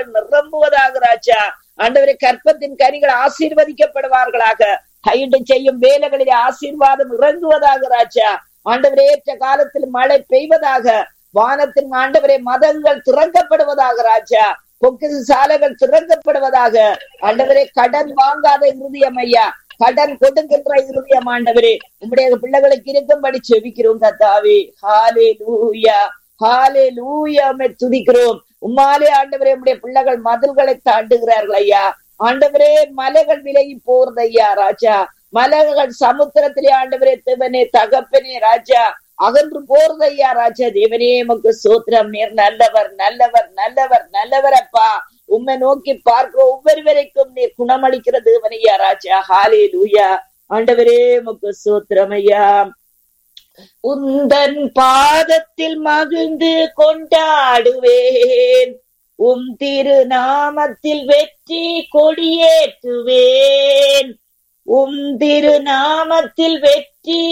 பிள்ளைகள் நிரம்புவதாக ராஜா ஆண்டவரே கற்பத்தின் கனிகள் ஆசீர்வதிக்கப்படுவார்களாக கையிட்டு செய்யும் வேலைகளிலே ஆசீர்வாதம் இறங்குவதாக ராஜா ஆண்டவரே ஏற்ற காலத்தில் மழை பெய்வதாக வானத்தின் ஆண்டவரே மதங்கள் திறக்கப்படுவதாக ராஜா பொக்கிசு சாலைகள் திறக்கப்படுவதாக ஆண்டவரே கடன் வாங்காத இருதயம் ஐயா கடன் கொடுக்கின்ற இருதயம் ஆண்டவரே உங்களுடைய பிள்ளைகளுக்கு இருக்கும்படி செவிக்கிறோம் கத்தாவே ஹாலே லூயா ஹாலே லூயாமை துதிக்கிறோம் உம்மாலே ஆண்டவரே உடைய பிள்ளைகள் மதில்களை தாண்டுகிறார்கள் ஐயா ஆண்டவரே மலைகள் விலகி போறது ஐயா ராஜா மலைகள் சமுத்திரத்திலே ஆண்டவரே தேவனே தகப்பனே ராஜா அகன்று போறது ஐயா ராஜா தேவனே உமக்கு சோத்திரம் நீர் நல்லவர் நல்லவர் நல்லவர் நல்லவர் அப்பா உண்மை நோக்கி பார்க்கிற ஒவ்வொருவரைக்கும் நீர் குணமளிக்கிற தேவனையா ராஜா ஹாலே லூயா ஆண்டவரே உமக்கு சோத்திரம் ஐயா உந்தன் பாதத்தில் மகிழ்ந்து கொண்டாடுவேன் உம் திருநாமத்தில் வெற்றி கொடியேற்றுவேன் உம் திருநாமத்தில் வெற்றி